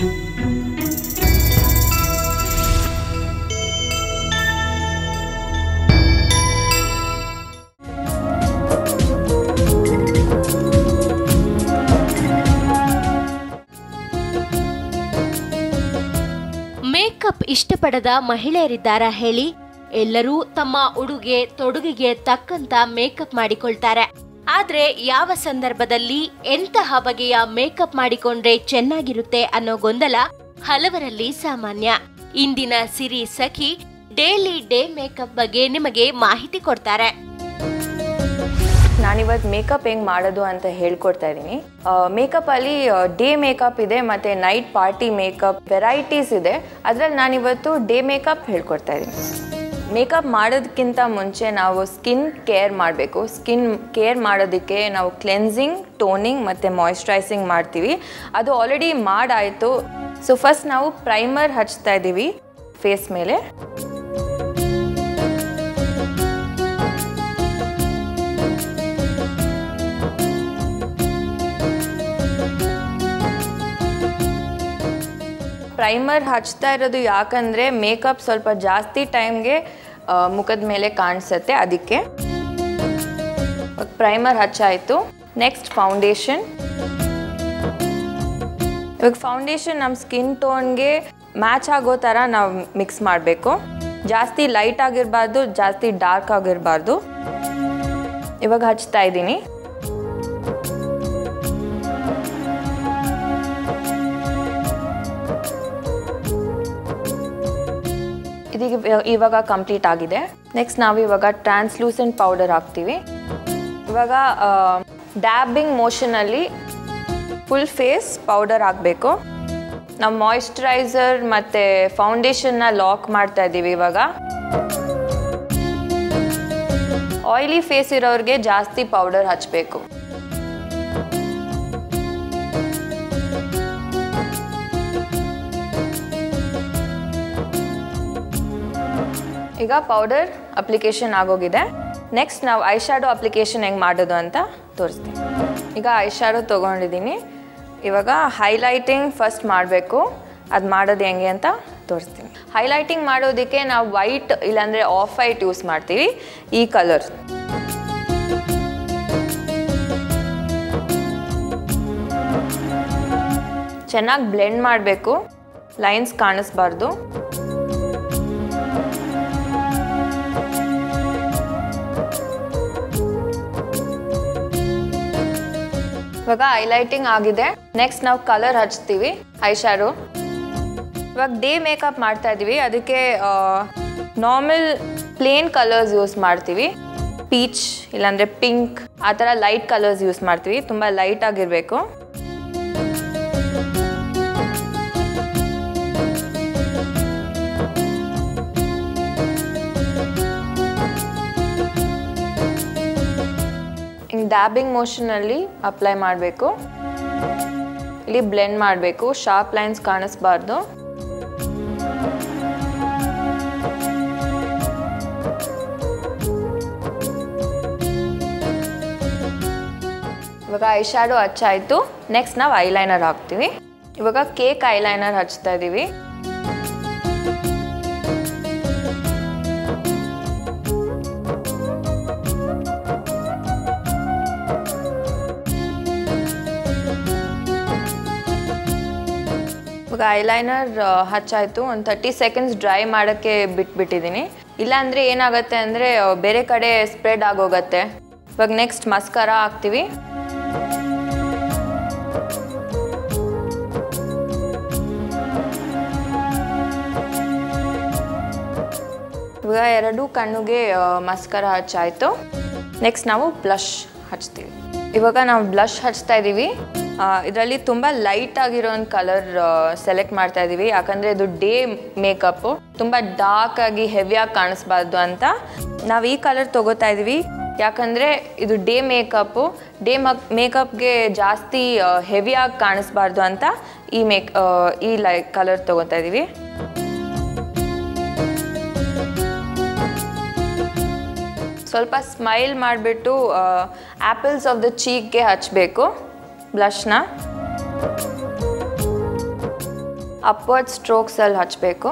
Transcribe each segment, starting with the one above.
makeup ಇಷ್ಟಪಡದ ಮಹಿಳೆಯರಿದ್ದಾರಾ ಹೇಳಿ ಎಲ್ಲರೂ ತಮ್ಮ ಉಡುಗೆ ತೊಡುಗೆಗೆ ತಕ್ಕಂತ ಮೇಕಪ್ ಮಾಡಿಕೊಳ್ತಾರೆ ಆದ್ರೆ ಯಾವ ಸಂದರ್ಭದಲ್ಲಿ ಎಂತಹ ಬಗೆಯ ಮೇಕಪ್ ಮಾಡಿಕೊಂಡ್ರೆ ಚೆನ್ನಾಗಿರುತ್ತೆ ಅನ್ನೋ ಗೊಂದಲ ಹಲವರಲ್ಲಿ ಸಾಮಾನ್ಯ ಇಂದಿನ Siri Sakhi daily day makeup ಬಗ್ಗೆ ನಿಮಗೆ ಮಾಹಿತಿ ಕೊಡ್ತಾರೆ ನಾನಿವತ್ತು ಮೇಕಪ್ ಹೆಂಗೆ ಮಾಡೋದು ಅಂತ ಹೇಳ್ಕೊಡ್ತಾ ಇದ್ದೀನಿ ಮೇಕಪ್ಪಲ್ಲಿ ಡೇ ಮೇಕಪ್ ಇದೆ ಮತ್ತು ನೈಟ್ ಪಾರ್ಟಿ ಮೇಕಪ್ ವೆರೈಟೀಸ್ ಇದೆ ಅದರಲ್ಲಿ ನಾನಿವತ್ತು ಡೇ ಮೇಕಪ್ ಹೇಳ್ಕೊಡ್ತಾ ಇದ್ದೀನಿ ಮೇಕಪ್ ಮಾಡೋದಕ್ಕಿಂತ ಮುಂಚೆ ನಾವು ಸ್ಕಿನ್ ಕೇರ್ ಮಾಡಬೇಕು ಸ್ಕಿನ್ ಕೇರ್ ಮಾಡೋದಕ್ಕೆ ನಾವು ಕ್ಲೆನ್ಸಿಂಗ್ ಟೋನಿಂಗ್ ಮತ್ತು ಮಾಯಿಶ್ಚರೈಸಿಂಗ್ ಮಾಡ್ತೀವಿ ಅದು ಆಲ್ರೆಡಿ ಮಾಡಾಯಿತು ಸೊ ಫಸ್ಟ್ ನಾವು ಪ್ರೈಮರ್ ಹಚ್ತಾ ಇದ್ದೀವಿ ಫೇಸ್ ಮೇಲೆ ಪ್ರೈಮರ್ ಹಚ್ತಾ ಇರೋದು ಯಾಕಂದರೆ ಮೇಕಪ್ ಸ್ವಲ್ಪ ಜಾಸ್ತಿ ಟೈಮ್ಗೆ ಮುಖದ ಮೇಲೆ ಕಾಣಿಸುತ್ತೆ ಅದಕ್ಕೆ ಪ್ರೈಮರ್ ಹಚ್ಚಾಯಿತು ನೆಕ್ಸ್ಟ್ ಫೌಂಡೇಶನ್ ಇವಾಗ ಫೌಂಡೇಶನ್ ನಮ್ಮ ಸ್ಕಿನ್ ಟೋನ್ಗೆ ಮ್ಯಾಚ್ ಆಗೋ ಥರ ನಾವು ಮಿಕ್ಸ್ ಮಾಡಬೇಕು ಜಾಸ್ತಿ ಲೈಟ್ ಆಗಿರಬಾರ್ದು ಜಾಸ್ತಿ ಡಾರ್ಕ್ ಆಗಿರಬಾರ್ದು ಇವಾಗ ಹಚ್ತಾ ಇದ್ದೀನಿ ಇದೀಗ ಇವಾಗ ಕಂಪ್ಲೀಟ್ ಆಗಿದೆ ನೆಕ್ಸ್ಟ್ ನಾವು ಇವಾಗ ಟ್ರಾನ್ಸ್ಲೂಸೆಂಟ್ ಪೌಡರ್ ಹಾಕ್ತೀವಿ ಇವಾಗ ಡ್ಯಾಬಿಂಗ್ ಮೋಷನಲ್ಲಿ ಫುಲ್ ಫೇಸ್ ಪೌಡರ್ ಹಾಕಬೇಕು ನಾವು ಮಾಯಿಶ್ಚರೈಸರ್ ಮತ್ತು ಫೌಂಡೇಶನ್ನ ಲಾಕ್ ಮಾಡ್ತಾ ಇದ್ದೀವಿ ಇವಾಗ ಆಯಿಲಿ ಫೇಸ್ ಇರೋರಿಗೆ ಜಾಸ್ತಿ ಪೌಡರ್ ಹಚ್ಚಬೇಕು ಈಗ ಪೌಡರ್ ಅಪ್ಲಿಕೇಶನ್ ಆಗೋಗಿದೆ ನೆಕ್ಸ್ಟ್ ನಾವು ಐ ಶ್ಯಾಡೋ ಅಪ್ಲಿಕೇಶನ್ ಹೆಂಗೆ ಮಾಡೋದು ಅಂತ ತೋರಿಸ್ತೀನಿ ಈಗ ಐ ಶ್ಯಾಡೋ ತೊಗೊಂಡಿದ್ದೀನಿ ಇವಾಗ ಹೈಲೈಟಿಂಗ್ ಫಸ್ಟ್ ಮಾಡಬೇಕು ಅದು ಮಾಡೋದು ಹೆಂಗೆ ಅಂತ ತೋರಿಸ್ತೀನಿ ಹೈಲೈಟಿಂಗ್ ಮಾಡೋದಕ್ಕೆ ನಾವು ವೈಟ್ ಇಲ್ಲಾಂದರೆ ಆಫ್ ವೈಟ್ ಯೂಸ್ ಮಾಡ್ತೀವಿ ಈ ಕಲರ್ ಚೆನ್ನಾಗಿ ಬ್ಲೆಂಡ್ ಮಾಡಬೇಕು ಲೈನ್ಸ್ ಕಾಣಿಸ್ಬಾರ್ದು ಇವಾಗ ಹೈಲೈಟಿಂಗ್ ಆಗಿದೆ ನೆಕ್ಸ್ಟ್ ನಾವು ಕಲರ್ ಹಚ್ತೀವಿ ಐ ಶ್ಯಾಡೋ ಇವಾಗ ಡೇ ಮೇಕಪ್ ಮಾಡ್ತಾ ಇದೀವಿ ಅದಕ್ಕೆ ನಾರ್ಮಲ್ ಪ್ಲೇನ್ ಕಲರ್ಸ್ ಯೂಸ್ ಮಾಡ್ತೀವಿ ಪೀಚ್ ಇಲ್ಲಾಂದರೆ ಪಿಂಕ್ ಆ ಥರ ಲೈಟ್ ಕಲರ್ಸ್ ಯೂಸ್ ಮಾಡ್ತೀವಿ ತುಂಬ ಲೈಟ್ ಆಗಿರಬೇಕು ಹಿಂಗೆ ಡ್ಯಾಬಿಂಗ್ ಮೋಷನಲ್ಲಿ ಅಪ್ಲೈ ಮಾಡಬೇಕು ಇಲ್ಲಿ ಬ್ಲೆಂಡ್ ಮಾಡಬೇಕು ಶಾರ್ಪ್ ಲೈನ್ಸ್ ಕಾಣಿಸ್ಬಾರ್ದು ಇವಾಗ ಐ ಶ್ಯಾಡೋ ಹಚ್ಚಾಯಿತು ನೆಕ್ಸ್ಟ್ ನಾವು ಐಲೈನರ್ ಹಾಕ್ತೀವಿ ಇವಾಗ ಕೇಕ್ ಐಲೈನರ್ ಹಚ್ತಾ ಇದ್ದೀವಿ ಇವಾಗ ಐಲೈನರ್ ಹಚ್ಚಾಯಿತು ಒಂದು ತರ್ಟಿ ಸೆಕೆಂಡ್ಸ್ ಡ್ರೈ ಮಾಡೋಕ್ಕೆ ಬಿಟ್ಬಿಟ್ಟಿದ್ದೀನಿ ಇಲ್ಲಾಂದರೆ ಏನಾಗುತ್ತೆ ಅಂದರೆ ಬೇರೆ ಕಡೆ ಸ್ಪ್ರೆಡ್ ಆಗೋಗತ್ತೆ ಇವಾಗ ನೆಕ್ಸ್ಟ್ ಮಸ್ಕರ ಹಾಕ್ತೀವಿ ಇವಾಗ ಎರಡು ಕಣ್ಣಿಗೆ ಮಸ್ಕರ ಹಚ್ಚಾಯಿತು ನೆಕ್ಸ್ಟ್ ನಾವು ಬ್ಲಷ್ ಹಚ್ತೀವಿ ಇವಾಗ ನಾವು ಬ್ಲಷ್ ಹಚ್ತಾ ಇದ್ದೀವಿ ಇದರಲ್ಲಿ ತುಂಬ ಲೈಟ್ ಆಗಿರೋ ಒಂದು ಕಲರ್ ಸೆಲೆಕ್ಟ್ ಮಾಡ್ತಾ ಇದ್ದೀವಿ ಯಾಕಂದರೆ ಇದು ಡೇ ಮೇಕಪ್ಪು ತುಂಬ ಡಾರ್ಕ್ ಆಗಿ ಹೆವಿಯಾಗಿ ಕಾಣಿಸ್ಬಾರ್ದು ಅಂತ ನಾವು ಈ ಕಲರ್ ತೊಗೋತಾ ಇದ್ದೀವಿ ಯಾಕಂದರೆ ಇದು ಡೇ ಮೇಕಪ್ಪು ಡೇ ಮಕ್ ಮೇಕಪ್ಗೆ ಜಾಸ್ತಿ ಹೆವಿಯಾಗಿ ಕಾಣಿಸ್ಬಾರ್ದು ಅಂತ ಈ ಮೇಕ್ ಈ ಲೈ ಕಲರ್ ತೊಗೋತಾ ಇದ್ದೀವಿ ಸ್ವಲ್ಪ ಸ್ಮೈಲ್ ಮಾಡಿಬಿಟ್ಟು ಆ್ಯಪಲ್ಸ್ ಆಫ್ ದ ಚೀಕ್ಗೆ ಹಚ್ಚಬೇಕು ಬ್ಲಷ್ನ ಅಪ್ವರ್ಡ್ ಸ್ಟ್ರೋಕ್ಸಲ್ಲಿ ಹಚ್ಚಬೇಕು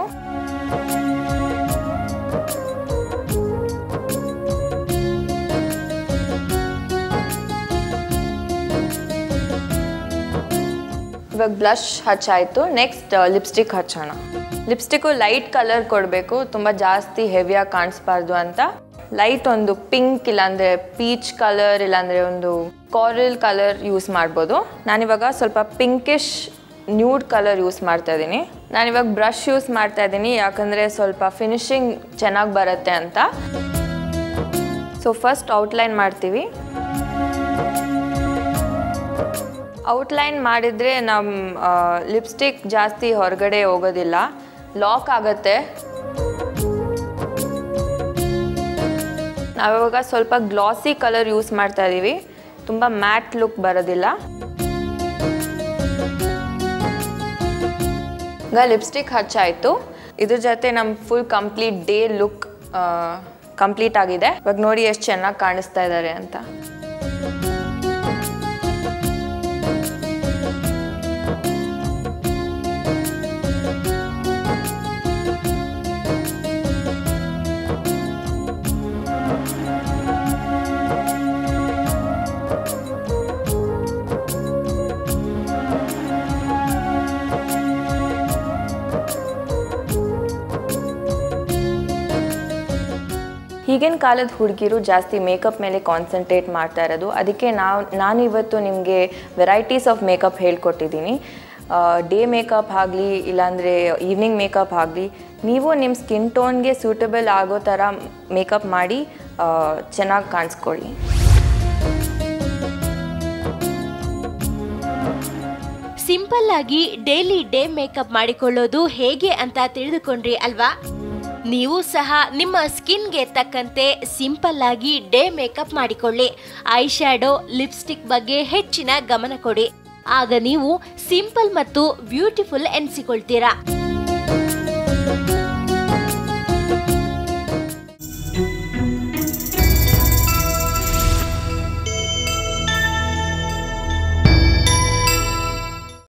ಇವಾಗ ಬ್ಲಷ್ ಹಚ್ಚಾಯಿತು ನೆಕ್ಸ್ಟ್ ಲಿಪ್ಸ್ಟಿಕ್ ಹಚ್ಚೋಣ ಲಿಪ್ಸ್ಟಿಕ್ಕು ಲೈಟ್ ಕಲರ್ ಕೊಡಬೇಕು ತುಂಬ ಜಾಸ್ತಿ ಹೆವಿಯಾಗಿ ಕಾಣಿಸ್ಬಾರ್ದು ಅಂತ ಲೈಟ್ ಒಂದು ಪಿಂಕ್ ಇಲ್ಲಾಂದರೆ ಪೀಚ್ ಕಲರ್ ಇಲ್ಲಾಂದರೆ ಒಂದು ಕಾರಲ್ ಕಲರ್ ಯೂಸ್ ಮಾಡ್ಬೋದು ನಾನಿವಾಗ ಸ್ವಲ್ಪ ಪಿಂಕಿಶ್ ನ್ಯೂಡ್ ಕಲರ್ ಯೂಸ್ ಮಾಡ್ತಾ ಇದ್ದೀನಿ ನಾನಿವಾಗ ಬ್ರಷ್ ಯೂಸ್ ಮಾಡ್ತಾ ಇದ್ದೀನಿ ಯಾಕಂದರೆ ಸ್ವಲ್ಪ ಫಿನಿಶಿಂಗ್ ಚೆನ್ನಾಗಿ ಬರುತ್ತೆ ಅಂತ ಸೊ ಫಸ್ಟ್ ಔಟ್ಲೈನ್ ಮಾಡ್ತೀವಿ ಔಟ್ಲೈನ್ ಮಾಡಿದರೆ ನಮ್ಮ ಲಿಪ್ಸ್ಟಿಕ್ ಜಾಸ್ತಿ ಹೊರಗಡೆ ಹೋಗೋದಿಲ್ಲ ಲಾಕ್ ಆಗುತ್ತೆ ನಾವಿವಾಗ ಸ್ವಲ್ಪ ಗ್ಲಾಸಿ ಕಲರ್ ಯೂಸ್ ಮಾಡ್ತಾ ಇದ್ದೀವಿ ತುಂಬ ಮ್ಯಾಟ್ ಲುಕ್ ಬರೋದಿಲ್ಲ ಈಗ ಲಿಪ್ಸ್ಟಿಕ್ ಹಚ್ಚಾಯಿತು ಇದ್ರ ಜೊತೆ ನಮ್ಮ full complete day look complete ಆಗಿದೆ ಇವಾಗ ನೋಡಿ ಎಷ್ಟು ಚೆನ್ನಾಗಿ ಕಾಣಿಸ್ತಾ ಇದ್ದಾರೆ ಅಂತ ಈಗಿನ ಕಾಲದ ಹುಡುಗಿರು ಜಾಸ್ತಿ ಮೇಕಪ್ ಮೇಲೆ ಕಾನ್ಸಂಟ್ರೇಟ್ ಮಾಡ್ತಾ ಇರೋದು ಅದಕ್ಕೆ ನಾವು ನಾನಿವತ್ತು ನಿಮಗೆ ವೆರೈಟೀಸ್ ಆಫ್ ಮೇಕಪ್ ಹೇಳ್ಕೊಟ್ಟಿದ್ದೀನಿ ಡೇ ಮೇಕಪ್ ಆಗಲಿ ಇಲ್ಲಾಂದರೆ ಈವ್ನಿಂಗ್ ಮೇಕಪ್ ಆಗಲಿ ನೀವು ನಿಮ್ಮ ಸ್ಕಿನ್ ಟೋನ್ಗೆ ಸೂಟಬಲ್ ಆಗೋ ಥರ ಮೇಕಪ್ ಮಾಡಿ ಚೆನ್ನಾಗಿ ಕಾಣಿಸ್ಕೊಳ್ಳಿ ಸಿಂಪಲ್ ಆಗಿ ಡೈಲಿ ಡೇ ಮೇಕಪ್ ಮಾಡಿಕೊಳ್ಳೋದು ಹೇಗೆ ಅಂತ ತಿಳಿದುಕೊಂಡ್ರಿ ಅಲ್ವಾ ನೀವು ಸಹ ನಿಮ್ಮ ಸ್ಕಿನ್ಗೆ ತಕ್ಕಂತೆ ಸಿಂಪಲ್ ಆಗಿ ಡೇ ಮೇಕಪ್ ಮಾಡಿಕೊಳ್ಳಿ ಐ ಶ್ಯಾಡೋ ಲಿಪ್ಸ್ಟಿಕ್ ಬಗ್ಗೆ ಹೆಚ್ಚಿನ ಗಮನ ಕೊಡಿ ಆಗ ನೀವು ಸಿಂಪಲ್ ಮತ್ತು ಬ್ಯೂಟಿಫುಲ್ ಎನಿಸಿಕೊಳ್ತೀರಾ